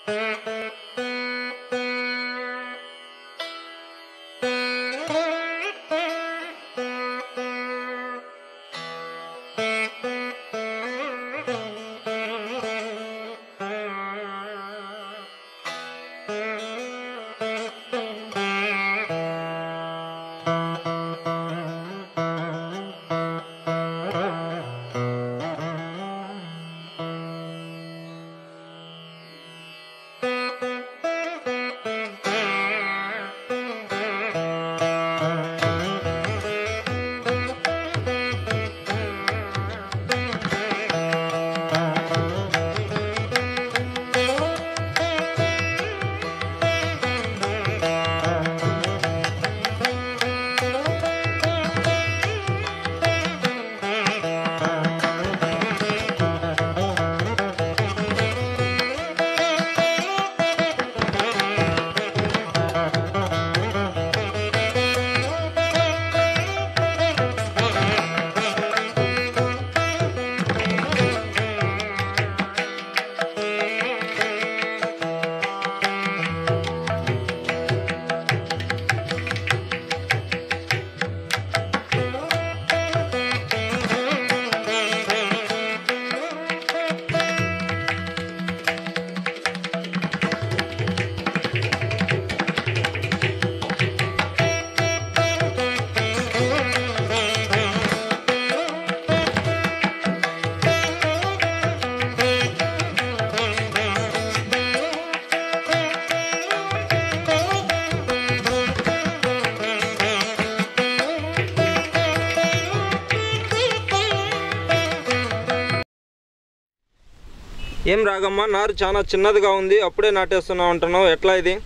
ఏం రాగమ్మ నారు చాలా చిన్నదిగా ఉంది అప్పుడే నాటేస్తున్నావు అంటున్నావు ఎట్లా ఇది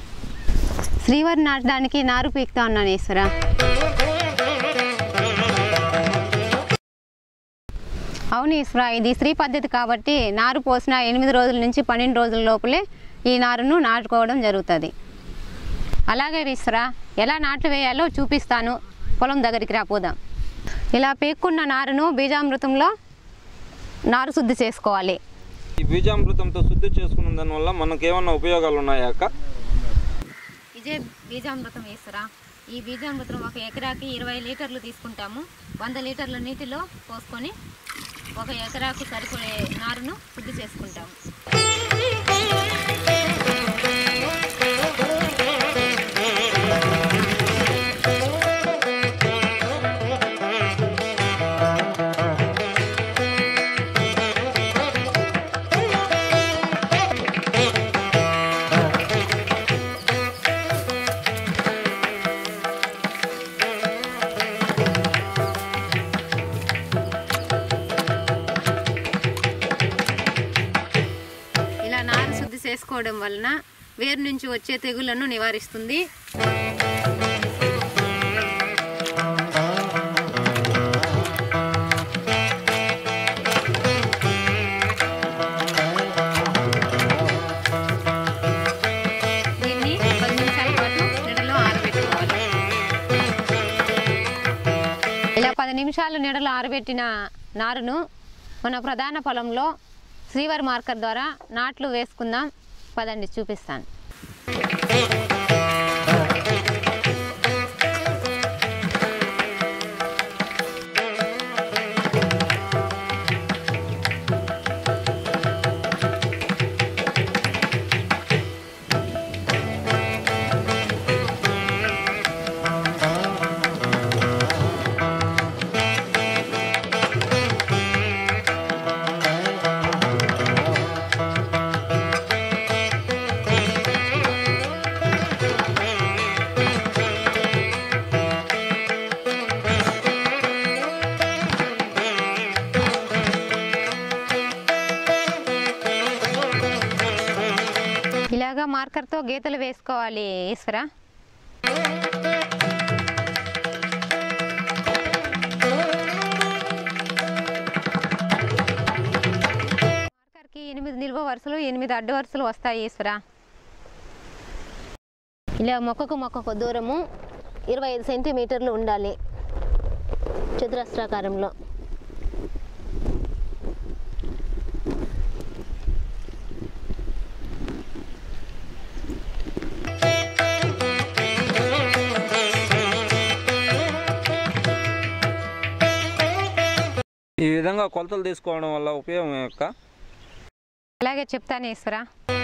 శ్రీవారి నాటడానికి నారు పీకుతా ఉన్నాను ఈశ్వర అవును ఈశ్వర ఇది స్త్రీ పద్ధతి కాబట్టి నారు పోసిన ఎనిమిది రోజుల నుంచి పన్నెండు రోజుల లోపలే ఈ నారును నాటుకోవడం జరుగుతుంది అలాగే ఈశ్వర ఎలా నాట్లు వేయాలో చూపిస్తాను పొలం దగ్గరికి రాపోదాం ఇలా పీక్కున్న నారును బీజామృతంలో నారు శుద్ధి చేసుకోవాలి ఈ బీజామృతంతో శుద్ధి చేసుకున్న దానివల్ల మనకు ఏమన్నా ఉపయోగాలు ఉన్నాయా అక్క ఇదే బీజామృతం వేస్తారా ఈ బీజామృతం ఒక ఎకరాకి ఇరవై లీటర్లు తీసుకుంటాము వంద లీటర్ల నీటిలో పోసుకొని ఒక ఎకరాకు సరిపోయే నారును శుద్ధి చేసుకుంటాము ఇలా నారు శుద్ధి చేసుకోవడం వలన వేరు నుంచి వచ్చే తెగుళ్లను నివారిస్తుంది దీన్ని పది నిమిషాల పాటు నీడలో ఆరబెట్టుకోవాలి ఇలా పది నిమిషాలు నీడలో ఆరబెట్టిన నారును మన ప్రధాన పొలంలో శ్రీవారి మార్కర్ ద్వారా నాట్లు వేసుకుందాం పదండి చూపిస్తాను ఇలాగా మార్కర్తో గీతలు వేసుకోవాలి ఈశ్వర మార్కర్కి ఎనిమిది నిల్వ వరుసలు ఎనిమిది అడ్డు వరుసలు వస్తాయి ఈశ్వర ఇలా మొక్కకు మొక్కకు దూరము ఇరవై ఐదు సెంటీమీటర్లు ఉండాలి చతురస్రాకారంలో ఈ విధంగా కొలతలు తీసుకోవడం వల్ల ఉపయోగం యొక్క అలాగే చెప్తాను ఈశ్వర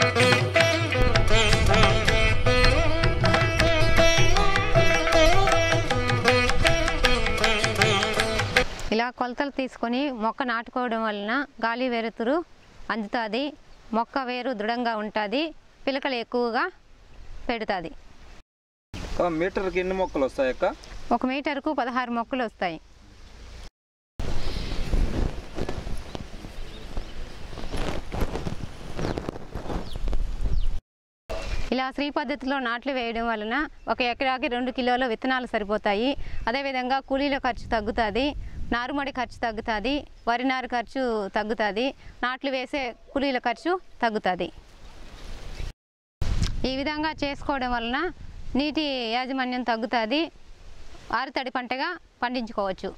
ఇలా కొలతలు తీసుకొని మొక్క నాటుకోవడం వలన గాలి వెలుతురు అందుతుంది మొక్క వేరు దృఢంగా ఉంటుంది పిలకలు ఎక్కువగా పెడుతుంది అక్క, మీటర్కి ఎన్ని మొక్కలు వస్తాయి అక్క ఒక మీటర్కు పదహారు మొక్కలు వస్తాయి ఇలా శ్రీ పద్ధతిలో నాట్లు వేయడం వలన ఒక ఎకరాకి రెండు కిలోల విత్తనాలు సరిపోతాయి అదేవిధంగా కూలీల ఖర్చు తగ్గుతుంది నారుమడి ఖర్చు తగ్గుతుంది వరి నారు ఖర్చు తగ్గుతుంది నాట్లు వేసే కూలీల ఖర్చు తగ్గుతుంది ఈ విధంగా చేసుకోవడం వలన నీటి యాజమాన్యం తగ్గుతుంది ఆరుతడి పంటగా పండించుకోవచ్చు